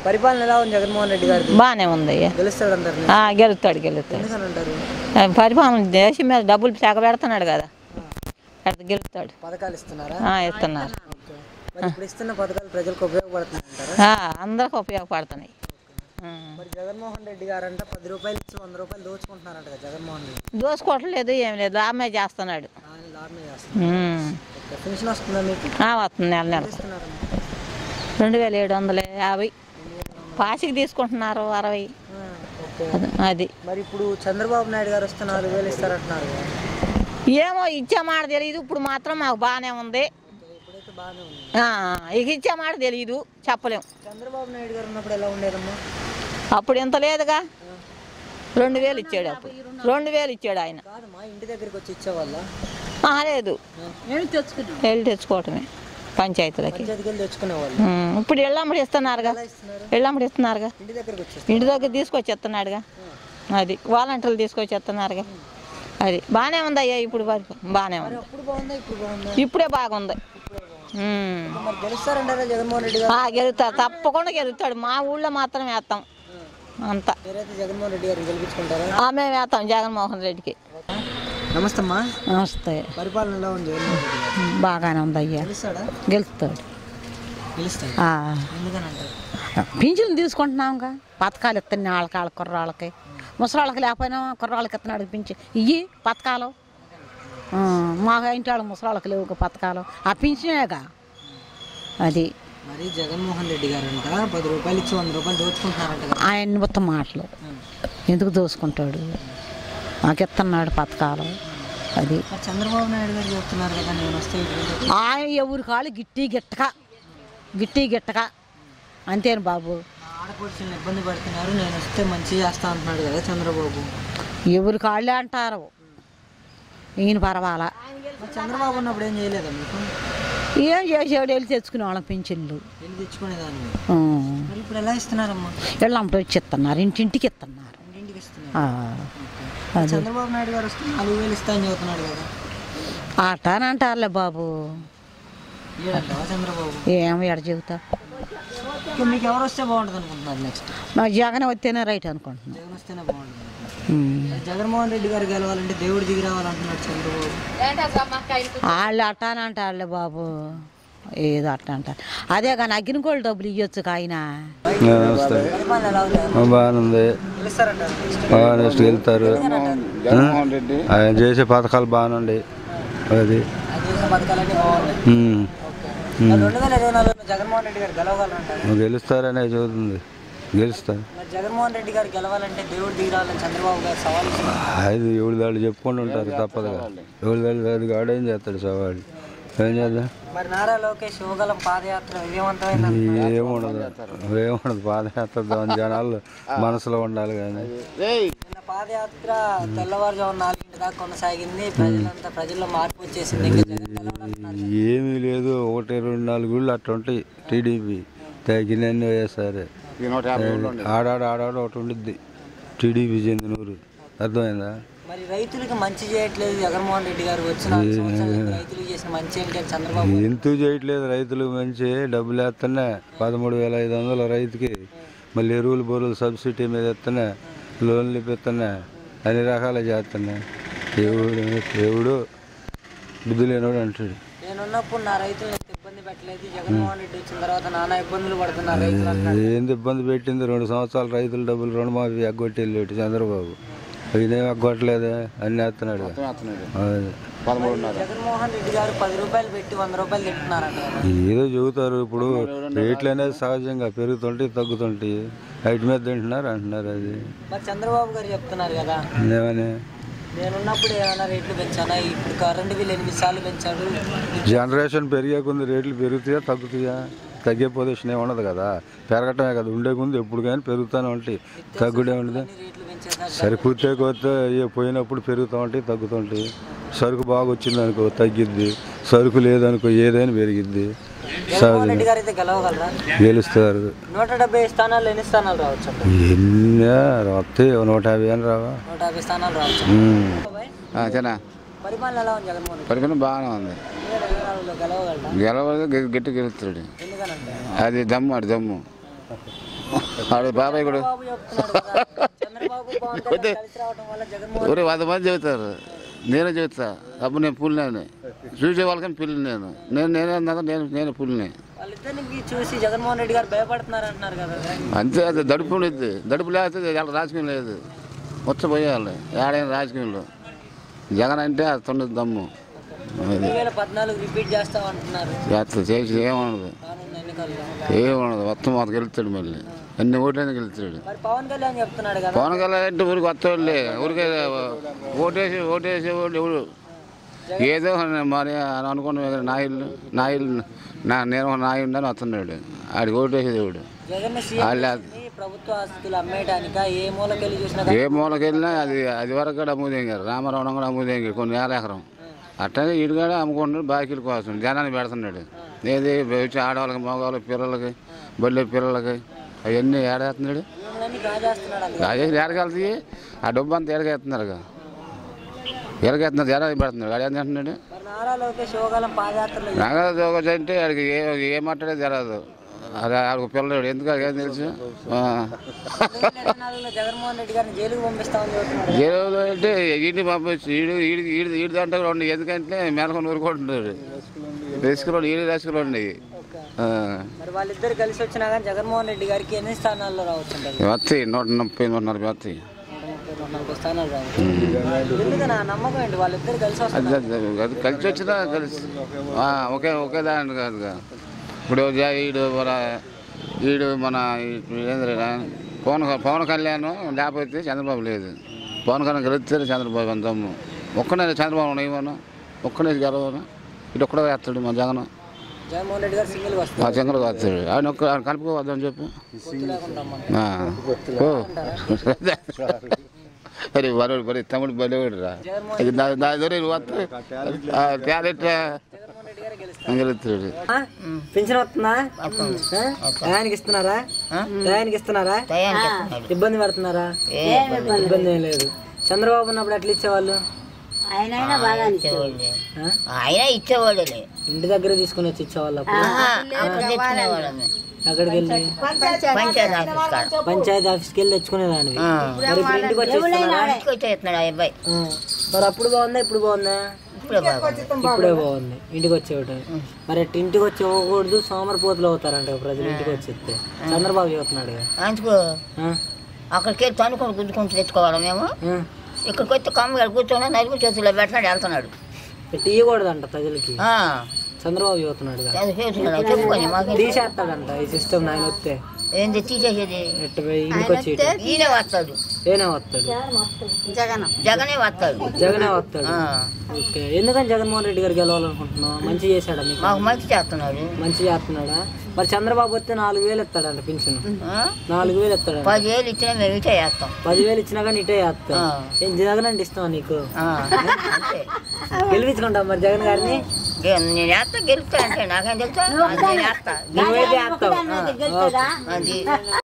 పరిపాలన ఎలా ఉంది జగన్మోహన్ రెడ్డి గారిది బాగానే ఉంది అయ్యా గెలుస్తాడు అందరిని ఆ, గెలుస్తాడు గెలుస్తాడు ఎందుకని అంటారు ఆ, పరిపాలన దేశం మీద డబ్బులు తెగ పెడుతున్నాడు కదా పెడత గెలుస్తాడు పథకాలు ఇస్తున్నారా ఆ, ఇస్తున్నారు ఓకే. మరి ఇప్పుడు ఇస్తున్న పథకాలు ప్రజలకు ఉపయోగపడుతున్నాయంటారా ఆ, అందరికి ఉపయోగపడుతున్నాయి ఆ. మరి జగన్మోహన్ రెడ్డి గారు అంట పది రూపాయలు ఇచ్చి వంద రూపాయలు దోచుకుంటున్నారంట కదా జగన్మోహన్ రెడ్డి దోసుకోవట్లేదు ఏం లేదు లాభమే చేస్తున్నాడు ఆయన లాభమే చేస్తున్నారు ఉమ్. ఓకే. పెన్షన్ వస్తుందా మీకు ఆ, వస్తుంది నెల నెల ఇస్తున్నారమ్మా రెండు వేల ఏడు వందల యాభై పాసికి తీసుకుంటున్నారు అరవై ఆ, ఓకే అది- అది మరి ఇప్పుడు చంద్రబాబు నాయుడు గారు వస్తే నాలుగు వేలు ఇస్తారంటున్నారు కదా. ఏమో ఇచ్చే మాట తెలియదు ఇప్పుడు మాత్రం మాకు బాగానే ఉంది ఓకే, ఇప్పుడైతే బాగానే ఉంది ఆ, ఇక ఇచ్చే మాట తెలియదు చెప్పలేం చంద్రబాబు నాయుడు గారు ఉన్నప్పుడు ఎలా ఉండేదమ్మా అప్పుడు ఇంత లేదుగా రెండు వేలు ఇచ్చాడు అప్పుడు రెండు వేలు ఇచ్చాడు ఆయన కాదమ్మా ఇంటి దగ్గరికి వచ్చి ఇచ్చేవాళ్ళ ఆ, లేదు వెళ్ళి తెచ్చుకోవటమే పంచాయతీలకి పంచాయతీకి వెళ్ళి తెచ్చుకునేవాళ్ళు ఉమ్, ఇప్పుడు ఇళ్ళమ్మడి ఇస్తున్నారుగా ఎలా ఇస్తున్నారు ఇళ్ళమ్మడి ఇస్తున్నారుగా ఇంటి దగ్గరికి వచ్చి ఇంటి దగ్గర తీసుకొచ్చి ఇస్తున్నాడుగా అది వాలంటీర్లు తీసుకొచ్చి ఇస్తున్నారుగా అది బాగానే ఉంది అయ్యా ఇప్పుడు వరకు బాగానే ఉంది అప్పుడు బాగుందా ఇప్పుడు బాగుందా ఇప్పుడే బాగుంది ఉమ్. మరి గెలుస్తారంటారా జగన్మోహన్ రెడ్డి గారు ఆ, గెలుతాడు తప్పకుండా గెలుతాడు మా ఊళ్ళో మాత్రం వేస్తాం అంతా మీరైతే జగన్మోహన్ రెడ్డి గారిని గెలిపించుకుంటారా ఆ, మేము వేస్తాం జగన్మోహన్ రెడ్డికి నమస్తే అమ్మా నమస్తే పరిపాలన ఎలా ఉంది జగన్మోహన్ రెడ్డి గారు బాగానే ఉంది అయ్యా గెలుస్తాడా గెలుస్తాడు గెలుస్తాడు ఎందుకని అంటారు పింఛన్లు తీసుకుంటున్నాంగా పథకాలు ఇస్తున్నాయి వాళ్ళకి వాళ్ళ కుర్రాళ్ళకి ముసరాళ్ళకి లేకపోయినా కుర్రాళ్ళకి ఇస్తున్నాడు పింఛన్ ఇవి పథకాలు ఆ, మా ఇంటి వాళ్ళ ముసరాళ్ళకి లేవు పథకాలు ఆ పింఛనేగా అది మరి జగన్మోహన్ రెడ్డి గారు అంట పది రూపాయలు ఇచ్చి వంద రూపాయలు దోచుకుంటున్నారంట కదా ఆయన మొత్తం మాటలు ఎందుకు దోసుకుంటాడు మాకు ఇస్తున్నాడు పథకాలు అది మరి చంద్రబాబు నాయుడు గారు చెప్తున్నారు కదా నేను వస్తే ఇటు ఆయన ఎవరి కాళ్ళు గిట్టి గిట్టక గిట్టి గిట్టక అంతేను బాబు ఆడపడుచులను ఇబ్బంది పడుతున్నారు నేను వస్తే మంచి చేస్తా అంటున్నాడు కదా చంద్రబాబు ఎవరి కాళ్ళే అంటారు ఈయన పర్వాలా మరి చంద్రబాబు ఉన్నప్పుడు ఏం చేయలేదా మీకు ఏం చేసేవాడు వెళ్ళి తెచ్చుకునే వాళ్ళం పింఛన్లు వెళ్ళి తెచ్చుకునేదాన్ని ఆ. మరి ఇప్పుడు ఎలా ఇస్తున్నారమ్మా వెళ్ళంటే వచ్చి ఇస్తున్నారు ఇంటింటికి ఇస్తున్నారు ఇంటింటికి ఇస్తున్నారు ఆ. మరి చంద్రబాబు నాయుడు గారు వస్తే నాలుగు వేలు ఇస్తా అని చెబుతున్నాడు కదా అటానంటారులే బాబు ఏడంటావా చంద్రబాబు ఏం ఎడ చెబుతా ఇక మీకు ఎవరు వస్తే బాగుంటుంది అనుకుంటున్నారు నెక్స్ట్ మా జగన్ వస్తేనే రైట్ అనుకుంటున్నాను జగన్ వస్తేనే బాగుంటుంది మరి జగన్మోహన్ రెడ్డి గారు గెలవాలంటే దేవుడు దిగి రావాలంటున్నాడు చంద్రబాబు వాళ్ళు అట్టానంటారులే బాబు ఏదో అట్ట అంటారు అదే కానీ అగ్నికోళ్ళు డబ్బులు ఇవ్వచ్చు ఆయన నమస్తే పరిపాలన ఎలా ఉంది బాగానుంది గెలుస్తారంటారు నెక్స్ట్ బాగా నెక్స్ట్ వెళ్తారు ఆయన చేసే పథకాలు బాగానుండి అది అది చేసిన పథకాలన్నీ బాగున్నాయి ఉమ్. మరి రెండు వేల ఇరవై నాలుగులో జగన్మోహన్ రెడ్డి గారు గెలవగలరంటారు గెలుస్తారనే చదువుతుంది గెలుస్తారు మరి జగన్మోహన్ రెడ్డి గారు గెలవాలంటే దేవుడు దిగి రావాలని చంద్రబాబు గారు సవాల్ ఇస్తున్నారు. అది ఎవరి దాళ్ళు చెప్పుకుంటూ ఉంటారు తప్పదుగా ఎవరి దాళ్ళు అది ఆడేం చేస్తాడు సవాళ్ళు ఏం చేద్దాం మరి నారా లోకేష్ యువగలం పాదయాత్ర విజయవంతమైన ఏముండదు ఏముండదు పాదయాత్ర దాని జనాలు మనసులో ఉండాలి కానీ నిన్న పాదయాత్ర తెల్లవారుజామున నాలుగింటి దాకా కొనసాగింది ప్రజలంతా ప్రజల్లో మార్పు వచ్చేసింది ఇంకా జగన్ గెలవాలంటున్నారు. ఏమీ లేదు ఒకటి రెండు నాలుగు ఊళ్ళు అట్లా ఉంటాయి టీడీపీ తగినన్ని వేస్తారు ఆడాడ ఆడాడ ఒకటి ఉండిద్ది టీడీపీ చెందిన ఊరు అర్థమైందా మరి రైతులకు మంచి చేయట్లేదు జగన్మోహన్ రెడ్డి గారు వచ్చిన నాలుగు సంవత్సరాలు రైతులకు చేసిన మంచి ఏంటి అని చంద్రబాబు ఎందుకు చేయట్లేదు రైతులకు మంచి డబ్బులు వేస్తున్నా పదమూడు వేల ఐదు వందల రైతుకి మళ్ళీ ఎరువులు బొరువులు సబ్సిడీ మీద ఇస్తున్నా లోన్లు ఇప్పిస్తున్నా అన్ని రకాలు చేస్తున్నా దేవుడు దేవుడు బుద్ధి లేనివాడు అంటాడు నేనున్నప్పుడు నా రైతులు ఎంత ఇబ్బంది పెట్టలేదు జగన్మోహన్ రెడ్డి వచ్చిన తర్వాత నానా ఇబ్బందులు పడుతున్నారు రైతులు అంటున్నారు ఏంది ఇబ్బంది పెట్టింది రెండు సంవత్సరాలు రైతుల డబ్బులు రుణమాఫీ ఎగ్గొట్టి వెళ్ళేటి చంద్రబాబు ఇదేం ఎగ్గొట్టలేదే అన్ని వేస్తున్నాడు అదే. జగన్మోహన్ రెడ్డి గారు పది రూపాయలు పెట్టి వంద రూపాయలు తింటున్నారంట కదా. ఏదో చెబుతారు ఇప్పుడు రేట్లు అనేది సహజంగా పెరుగుతుంటాయి తగ్గుతుంటాయి వాటి మీద తింటున్నారు అంటున్నారు అది మరి చంద్రబాబు గారు చెప్తున్నారు కదా ఏమని నేనున్నప్పుడు ఏమైనా రేట్లు పెంచానా ఇప్పుడు కరెంటు బిల్ ఎనిమిది సార్లు పెంచాడు జనరేషన్ పెరిగే కొంది రేట్లు పెరుగుతాయా తగ్గుతాయా తగ్గే పొజిషన్ ఏమి ఉండదు కదా పెరగటమే కదా ఉండే కొంది ఎప్పుడు కానీ పెరుగుతూనే ఉంటాయి తగ్గుడే ఉండదు రేట్లు పెంచేసారు సరుకు కొత్త పోయినప్పుడు పెరుగుతూ ఉంటాయి తగ్గుతుంటాయి సరుకు బాగా వచ్చింది అనుకో తగ్గిద్ది సరుకు లేదనుకో ఏదైనా పెరిగిద్ది జగన్మోహన్ రెడ్డి గారు అయితే గెలవగలరా గెలుస్తారు నూట డెబ్బై స్థానాలు ఎన్ని స్థానాలు రావచ్చు అంట ఎన్ని వస్తాయి ఓ నూట యాభై అని రావా నూట యాభై స్థానాలు రావచ్చు ఉమ్. అంతేనా పరిపాలన ఎలా ఉంది జగన్మోహన్ రెడ్డి పరిపాలన బాగానే ఉంది రెండు వేల ఇరవై నాలుగులో గెలవగలరా గెలవదు గట్టి గెలుస్తాడు ఎందుకనంటే అది దమ్ము అటు దమ్ము ఆడు బాబాయ్ కూడా బాబు చెప్తున్నాడు కదా చంద్రబాబు పవన్ కళ్యాణ్ కలిసి రావడం వల్ల జగన్మోహన్ ఒరే వంద మంది చెబుతారు నేనే చెబుతా అప్పుడు నేను పుల్లినే చూసే వాళ్ళకని పిల్లి నేను నేను నేనే అన్నా నేను నేను పుల్లినే వాళ్ళిద్దరికి చూసి జగన్మోహన్ రెడ్డి గారు భయపడుతున్నారు అంటున్నారు కదా అంతే అది దడుపు ఉండేది దడుపు లేకపోతే వాళ్ళ రాజకీయం లేదు వచ్చపోయేయాలి ఏడైనా రాజకీయంలో జగన్ అంటే అది తొండదు దమ్ము అది రెండు వేల పద్నాలుగు రిపీట్ చేస్తాం అంటున్నారు చేస్తా చేసి ఏమనదు రానున్న ఎన్నికల్లో ఏమనదు మొత్తం మాకు గెలుస్తాడు మళ్ళీ ఎన్ని ఓట్లైనా గెలుస్తాడు మరి పవన్ కళ్యాణ్ చెప్తున్నాడు కదా పవన్ కళ్యాణ్ అంటే ఊరికి వస్తాడులే ఊరికే ఓటేసి ఓటేసి ఓటు ఎవడు ఏదో మరి అని అనుకున్న నా ఇల్లు నా ఇల్లు నా నేను నా ఇల్లు అని వస్తున్నాడు ఆడికి ఓటేసేది ఎవడు జగన్ వాళ్ళ సీఎం ప్రభుత్వ ఆస్తులు అమ్మేయడానిక ఏ మూలకెళ్ళి చూసినా ఏ మూలకి వెళ్ళినా అది అది వరకు కూడా అమ్ముదేంగారు రామారావణం కూడా అమ్ముదేంగారు కొన్ని వేల ఎకరం అట్టనే ఈడు కూడా అమ్ముకుంటున్నాడు బాకీల కోసం జనాన్ని పెడుతున్నాడు ఏది వచ్చి ఆడవాళ్ళకి మగవాళ్ళకి పిల్లలకి బళ్ళే పిల్లలకి అవన్నీ ఏడేస్తున్నాడు భూములన్నీ కాజేస్తున్నాడు అందులో అదే ఏడకెళ్తాయి ఆ డబ్బు అంతా ఏడకెత్తున్నారు ఎరగెత్తున్నారు జనాన్ని పెడుతున్నాడు ఆడు ఏం తింటున్నాడు మరి నారా లోకేష్ యోగాలం పాదయాత్రలో నగదు జోగజ్ అంటే ఆడికి ఏ ఏ మాట్లాడేది జరగదు అది ఆడికి పిల్లడు ఎందుకు ఆడికి ఏం తెలుసు ఆ. ఇరవై నాలుగులో జగన్మోహన్ రెడ్డి గారిని జైలుకు పంపిస్తామని చెబుతున్నాడు జైలు అంటే ఈడిని పంపించి ఈడు ఈడి ఈడి ఈడి దాంట్లో కూడా ఉండి ఎందుకంటే మేనకొని ఊరుకుంటున్నాడు రిస్కులు ఈడి రిస్కులు ఉన్నాయి ఆ. మరి వాళ్ళిద్దరు కలిసి వచ్చినా కానీ జగన్మోహన్ రెడ్డి గారికి ఎన్ని స్థానాల్లో రావచ్చు అంటారు వస్తాయి నూట ముప్పై నూట నలభై వస్తాయి నూట ముప్పై నూట నలభై స్థానాలు రావచ్చు ఎందుకు నా నమ్మకం ఏంటి వాళ్ళిద్దరు కలిసి అది వస్తారు అది- అది కలిసి వచ్చినా కలిసి ఆ, ఒకే ఒకే దాని కాదుగా ఇప్పుడు జా- ఈడు మన ఈడు మన ఏంద్రా పవన్ పవన్ కళ్యాణ్ లేకపోతే చంద్రబాబు లేదు పవన్ కళ్యాణ్ గెలిస్తే చంద్రబాబు అంత దమ్ము ఒక్కనే చంద్రబాబు ఇవ్వను ఒక్కనే గెలవను ఇటు ఒక్కడే వేస్తాడు మా జగన్ జగన్మోహన్ రెడ్డి గారు సింగిల్ మా వస్తారు చంద్రబాబు వేస్తాడు ఆయన ఒక్క ఆయన కలుపుకోవద్దని చెప్పు పొత్తు లేకుండా రమ్మని. ఆ. ఓ అరే వరుడు మరి తమ్ముడు బలివాడు రా ఇది నా నా దగ్గర వస్తే టాలెంట్ జగన్మోహన్ రెడ్డి గారే గెలుస్తారు గెలుస్తాడు పింఛన్ వస్తుందా ఆ? టయానికి ఇస్తున్నారా టయానికి ఇస్తున్నారా ఇబ్బంది పడుతున్నారా ఇబ్బంది ఏం లేదు చంద్రబాబు ఉన్నప్పుడు ఎట్లా ఇచ్చేవాళ్ళు ఆయనైనా బాగా ఇచ్చేవాళ్ళే ఆ? ఆయన ఇచ్చేవాళ్ళే ఇంటి దగ్గర తీసుకుని వచ్చి ఇచ్చేవాళ్ళు అప్పుడు అప్పుడు తెచ్చుకునేవాళ్ళమే అక్కడికి వెళ్ళి పంచాయతీ ఆఫీస్ కాడ పంచాయతీ ఆఫీస్కి వెళ్ళి తెచ్చుకునేదానివి మరి ఇప్పుడు ఇంటికి వచ్చి ఇస్తున్నారా ఇంటికి వచ్చేస్తున్నాడు ఆ అబ్బాయి ఆ. మరి అప్పుడు బాగుందా ఇప్పుడు బాగుందా ఇప్పుడే బాగుంది ఇప్పుడే బాగుంది ఇంటికి వచ్చేవాడు మరి అట్ట ఇంటికి వచ్చి ఇవ్వకూడదు సోమరిపోతులు అవుతారంట ప్రజలు ఇంటికి వచ్చి ఇస్తే చంద్రబాబు చెబుతున్నాడు కదా. అందుకు ఆ? అక్కడికి వెళ్ళి తనుకొని గుద్దుకుంటూ తెచ్చుకోవాలి మేము ఆ? ఇక్కడికి వచ్చి కమ్మగారు కూర్చొని నలుగురు చేతుల్లో పెట్టినాడు వెళ్తున్నాడు ఇట్ట ఇవ్వకూడదంట ప్రజలకి ఆ, చంద్రబాబు చెబుతున్నాడు కదా. అది చేస్తున్నాడు చెప్పుకొని మాకు తీసేస్తాడంట ఈ సిస్టమ్ ఆయన వస్తే ఏంది తీసేసేది ఎట్ట పోయి ఇంటికి వచ్చి ఇటు. ఈయనే వస్తాడు ఏనే వస్తాడు జగనే వస్తాడు జగనే వస్తాడు ఆ, ఓకే ఎందుకని జగన్మోహన్ రెడ్డి గారు గెలవాలనుకుంటున్నావు మంచి చేశాడా మీకు మాకు మంచి చేస్తున్నాడు మంచి చేస్తున్నాడా మరి చంద్రబాబు వస్తే నాలుగు వేలు ఇస్తాడంట పింఛను ఆ? నాలుగు వేలు ఇస్తాడంట పది వేలు ఇచ్చినా మేము ఇటే వేస్తాం పదివేలు ఇచ్చినా కానీ ఇటే చేస్తాం ఆ. ఏం జగన్ అంటే ఇస్తావా నీకు ఆ, అంతే గెలిపించుకుంటావు మరి జగన్ గారిని గే- నేను వేస్తా గెలుస్తా అంటే నాకేం తెలుసా అది నేను వేస్తా నువ్వైతే వేస్తావు ఆ, ఓకే. అది